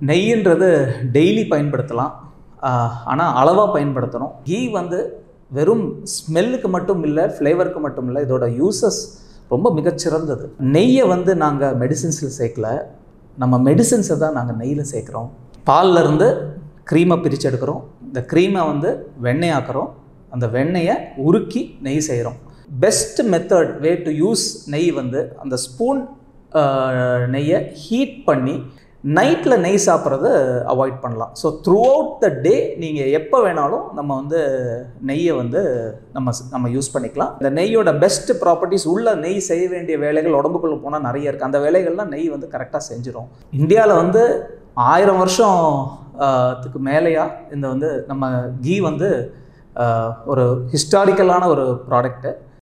நெய்ன்றது daily பயன்படுத்தலாம் ஆனால் அளவாக பயன்படுத்தணும் கீ வந்து வெறும் ஸ்மெல்லுக்கு மட்டும் இல்லை ஃப்ளேவருக்கு மட்டும் இல்லை இதோட யூசஸ் ரொம்ப மிகச்சிறந்தது நெய்யை வந்து நாங்கள் மெடிசின்ஸில் சேர்க்கல நம்ம மெடிசின்ஸை தான் நாங்கள் நெய்யில் சேர்க்குறோம் பால்ல இருந்து க்ரீமை பிரித்து எடுக்கிறோம் இந்த க்ரீமை வந்து வெண்ணெய் ஆக்குறோம் அந்த வெண்ணெயை உருக்கி நெய் செய்கிறோம் best method way to use நெய் வந்து அந்த ஸ்பூன் நெய்யை ஹீட் பண்ணி நைட்டில் நெய் சாப்பிட்றத அவாய்ட் பண்ணலாம் so throughout the day நீங்கள் எப்போ வேணாலும் நம்ம வந்து நெய்யை வந்து நம்ம நம்ம யூஸ் பண்ணிக்கலாம் இந்த நெய்யோட பெஸ்ட் ப்ராப்பர்ட்டிஸ் உள்ள நெய் செய்ய வேண்டிய வேலைகள் உடம்புக்குள்ளே போனால் நிறைய இருக்குது அந்த வேலைகள்லாம் நெய் வந்து கரெக்டாக செஞ்சிடும் இந்தியாவில் வந்து ஆயிரம் வருஷம் த்துக்கு மேலேயா இந்த வந்து நம்ம கீ வந்து ஆஹ், ஒரு ஹிஸ்டாரிக்கலான ஒரு ப்ராடக்ட்டு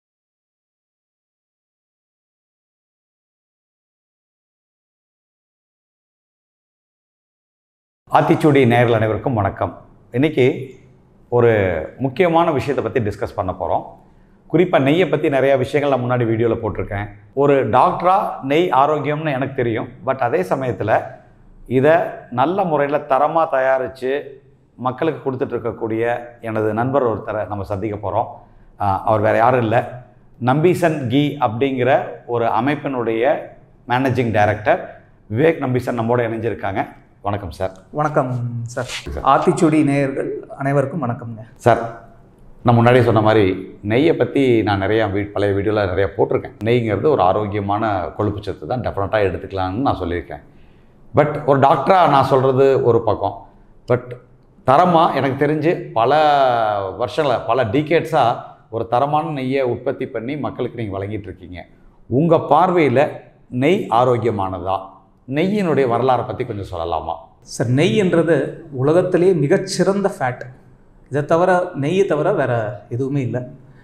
ஆத்திச்சூடி நேயர்கள் அனைவருக்கும் வணக்கம் இன்னைக்கு ஒரு முக்கியமான விஷயத்தை பற்றி டிஸ்கஸ் பண்ண போகிறோம் குறிப்பாக நெய்யை பற்றி நிறையா விஷயங்கள் நான் முன்னாடி வீடியோவில் போட்டிருக்கேன் ஒரு டாக்டராக நெய் ஆரோக்கியம்னு எனக்கு தெரியும் பட் அதே சமயத்தில் இதை நல்ல முறையில் தரமாக தயாரித்து மக்களுக்கு கொடுத்துட்டு இருக்கக்கூடிய எனது நண்பர் ஒருத்தரை நம்ம சந்திக்க போகிறோம் அவர் வேறு யாரும் இல்லை நம்பீசன் கீ அப்படிங்கிற ஒரு அமைப்பினுடைய மேனேஜிங் டைரக்டர் விவேக் நம்பீசன் நம்மோட இணைஞ்சிருக்காங்க வணக்கம் சார் வணக்கம் சார் ஆத்திச்சூடி நேயர்கள் அனைவருக்கும் வணக்கம்ங்க சார் நான் முன்னாடியே சொன்ன மாதிரி நெய்யை பற்றி நான் நிறையா வீ பழைய வீடியோவில் நிறையா போட்டிருக்கேன் நெய்ங்கிறது ஒரு ஆரோக்கியமான கொழுப்பு சத்து தான் டெஃபினட்டாக எடுத்துக்கலாம்னு நான் சொல்லியிருக்கேன் பட் ஒரு டாக்டராக நான் சொல்கிறது ஒரு பக்கம் பட் தரமாக எனக்கு தெரிஞ்சு பல வருஷங்கள பல டீகேட்ஸாக ஒரு தரமான நெய்யை உற்பத்தி பண்ணி மக்களுக்கு நீங்கள் வழங்கிட்டு இருக்கீங்க உங்கள் பார்வையில் நெய் ஆரோக்கியமானதா நெய்யினுடைய வரலாறை பற்றி கொஞ்சம் சொல்லலாமா சார் நெய்ன்றது உலகத்திலேயே மிகச்சிறந்த ஃபேட் இதை தவிர நெய்யை தவிர வேறு எதுவுமே இல்லை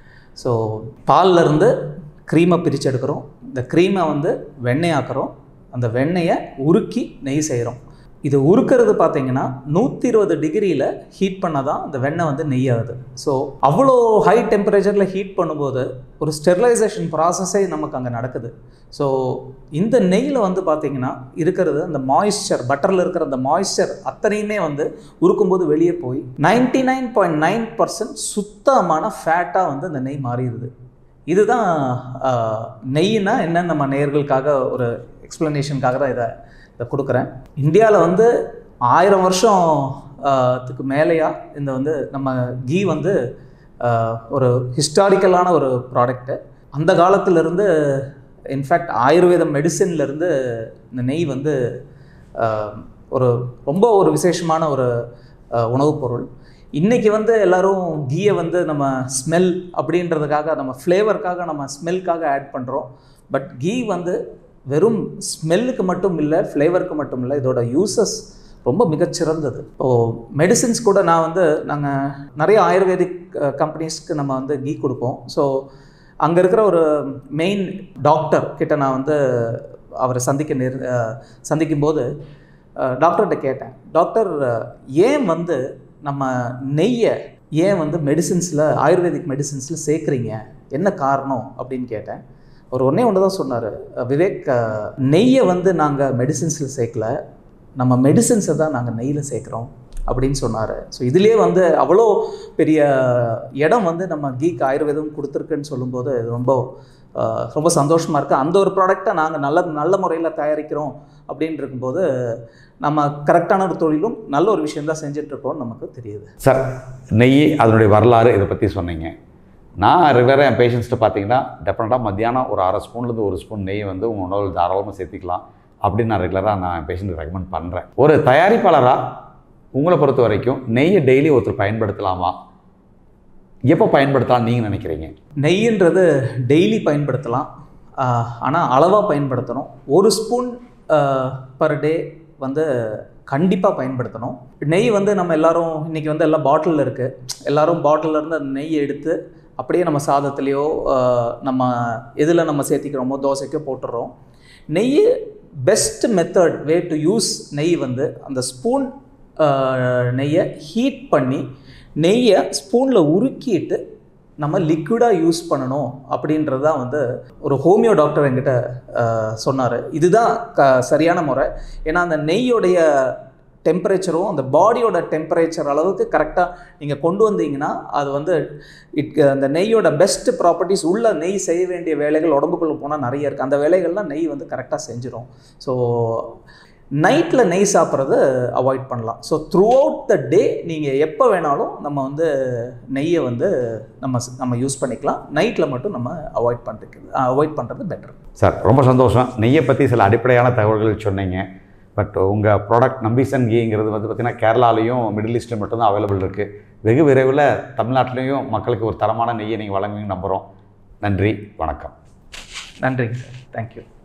ஸோ பால்ல இருந்து க்ரீமை பிரித்து எடுக்கிறோம் இந்த க்ரீமை வந்து வெண்ணெய் ஆக்குறோம் அந்த வெண்ணெயை உருக்கி நெய் செய்கிறோம் இது உருக்கிறது பார்த்தீங்கன்னா நூற்றி இருபது டிகிரியில் ஹீட் பண்ணால் தான் அந்த வெண்ணெய் வந்து நெய் ஆகுது ஸோ அவ்வளோ ஹை டெம்பரேச்சரில் ஹீட் பண்ணும்போது ஒரு ஸ்டெரிலைசேஷன் ப்ராசஸே நமக்கு அங்கே நடக்குது ஸோ இந்த நெய்யில் வந்து பார்த்தீங்கன்னா இருக்கிறது அந்த மாய்ஸ்சர் பட்டரில் இருக்கிற அந்த மாய்ஸ்சர் அத்தனையுமே வந்து உருக்கும்போது வெளியே போய் ninety nine point nine percent சுத்தமான ஃபேட்டாக வந்து அந்த நெய் மாறிடுது இதுதான் ஆஹ், நெய்னா என்னன்னு நம்ம நேயர்களுக்காக ஒரு எக்ஸ்ப்ளனேஷனுக்காக தான் இதை இதை கொடுக்குறேன் இந்தியாவில் வந்து ஆயிரம் வருஷம் ஆஹ், த்துக்கு மேலேயா இந்த வந்து நம்ம கீ வந்து ஆஹ், ஒரு ஹிஸ்டாரிக்கலான ஒரு ப்ராடக்ட்டு அந்த காலத்திலிருந்து இன்ஃபேக்ட் ஆயுர்வேத மெடிசின்லேருந்து இந்த நெய் வந்து ஆஹ், ஒரு ரொம்ப ஒரு விசேஷமான ஒரு ஆஹ், உணவுப் பொருள் இன்றைக்கி வந்து எல்லாரும் கீயை வந்து நம்ம ஸ்மெல் அப்படின்றதுக்காக நம்ம ஃப்ளேவருக்காக நம்ம ஸ்மெல்க்காக ஆட் பண்ணுறோம் பட் கீ வந்து வெறும் ஸ்மெல்லுக்கு மட்டும் இல்லை ஃப்ளேவருக்கு மட்டும் இல்லை இதோட யூசஸ் ரொம்ப மிகச்சிறந்தது இப்போது மெடிசின்ஸ் கூட நான் வந்து நாங்கள் நிறைய ஆயுர்வேதிக் கம்பெனிஸ்க்கு நம்ம வந்து கீ கொடுப்போம் ஸோ அங்கே இருக்கிற ஒரு மெயின் டாக்டர் கிட்ட நான் வந்து அவரை சந்திக்க நேர் அஹ், சந்திக்கும்போது அஹ், டாக்டர்கிட்ட கேட்டேன் டாக்டர் அஹ், ஏன் வந்து நம்ம நெய்யை ஏன் வந்து மெடிசின்ஸில் ஆயுர்வேதிக் மெடிசின்ஸில் சேர்க்குறீங்க என்ன காரணம் அப்படின்னு கேட்டேன் அவர் ஒன்றே ஒன்று தான் சொன்னார் விவேக் அஹ், நெய்யை வந்து நாங்கள் மெடிசின்ஸில் சேர்க்கல நம்ம மெடிசின்ஸை தான் நாங்கள் நெய்யில் சேர்க்குறோம் அப்படின்னு சொன்னார் ஸோ இதுலேயே வந்து அவ்வளோ பெரிய இடம் வந்து நம்ம கீக் ஆயுர்வேதம் கொடுத்துருக்குன்னு சொல்லும்போது இது ரொம்ப அஹ், ரொம்ப சந்தோஷமாக இருக்குது அந்த ஒரு ப்ராடக்டை நாங்கள் நல்ல நல்ல முறையில் தயாரிக்கிறோம் அப்படின்னு இருக்கும்போது நம்ம கரெக்டான ஒரு தொழிலும் நல்ல ஒரு விஷயம் தான் செஞ்சிட்ருக்கோம்னு நமக்கு தெரியுது சார் நெய் அதனுடைய வரலாறு இதை பற்றி சொன்னீங்க நான் ரெகுலராக என் பேஷண்ட்ஸ்ட்டு பார்த்தீங்கன்னா டெஃபினட்டாக மத்தியானம் ஒரு அரை ஸ்பூன்லேருந்து ஒரு ஸ்பூன் நெய் வந்து உங்கள் உணவில் தாராளமாக சேர்த்திக்கலாம் அப்படின்னு நான் ரெகுலராக நான் என் பேஷண்ட்டுக்கு ரெக்கமெண்ட் பண்ணுறேன் ஒரு தயாரிப்பாளராக உங்களை பொறுத்த வரைக்கும் நெய்யை டெய்லி ஒருத்தர் பயன்படுத்தலாமா எப்போ பயன்படுத்தலாம் நீங்கள் நினைக்கிறீங்க நெய்ன்றது டெய்லி பயன்படுத்தலாம் ஆனால் அளவாக பயன்படுத்தணும் ஒரு ஸ்பூன் பர் டே வந்து கண்டிப்பாக பயன்படுத்தணும் நெய் வந்து நம்ம எல்லாரும் இன்றைக்கி வந்து எல்லாம் பாட்டிலில் இருக்குது எல்லாரும் பாட்டிலில் இருந்து அந்த நெய்யை எடுத்து அப்படியே நம்ம சாதத்துலேயோ ஆஹ், நம்ம எதில் நம்ம சேர்த்திக்கிறோமோ தோசைக்கோ போட்டுடுறோம் நெய் best method way to use நெய் வந்து அந்த ஸ்பூன் நெய்யை ஹீட் பண்ணி நெய்யை ஸ்பூனில் உருக்கிட்டு நம்ம லிக்விடாக யூஸ் பண்ணணும் அப்படின்றது தான் வந்து ஒரு ஹோமியோ டாக்டர் என்கிட்ட சொன்னார் இதுதான் க சரியான முறை ஏன்னா அந்த நெய்யோடைய டெம்பரேச்சரும் அந்த பாடியோட டெம்பரேச்சர் அளவுக்கு கரெக்டாக நீங்கள் கொண்டு வந்தீங்கன்னா அது வந்து இட் அந்த நெய்யோட பெஸ்ட் ப்ராப்பர்ட்டிஸ் உள்ள நெய் செய்ய வேண்டிய வேலைகள் உடம்புக்குள்ளே போனால் நிறைய இருக்குது அந்த வேலைகள்லாம் நெய் வந்து கரெக்டாக செஞ்சிடும் ஸோ நைட்டில் நெய் சாப்பிட்றத அவாய்ட் பண்ணலாம் so throughout the day நீங்கள் எப்போ வேணாலும் நம்ம வந்து நெய்யை வந்து நம்ம ஸ்- நம்ம யூஸ் பண்ணிக்கலாம் நைட்டில் மட்டும் நம்ம அவாய்ட் பண்ணுறது அவாய்ட் பண்ணுறது பெட்டர் சார் ரொம்ப சந்தோஷம் நெய்யை பற்றி சில அடிப்படையான தகவல்கள் சொன்னீங்க பட் உங்கள் ப்ராடக்ட் நம்பிசன் கீங்கிறது வந்து பார்த்திங்கன்னா கேரளாலையும் மிடில் ஈஸ்ட்லையும் மட்டும்தான் அவைலபிள் இருக்குது வெகு விரைவில் தமிழ்நாட்டிலையும் மக்களுக்கு ஒரு தரமான நெய்யை நீங்கள் வழங்குவீங்கன்னு நம்புகிறோம் நன்றி வணக்கம் நன்றிங்க சார் தேங்க்யூ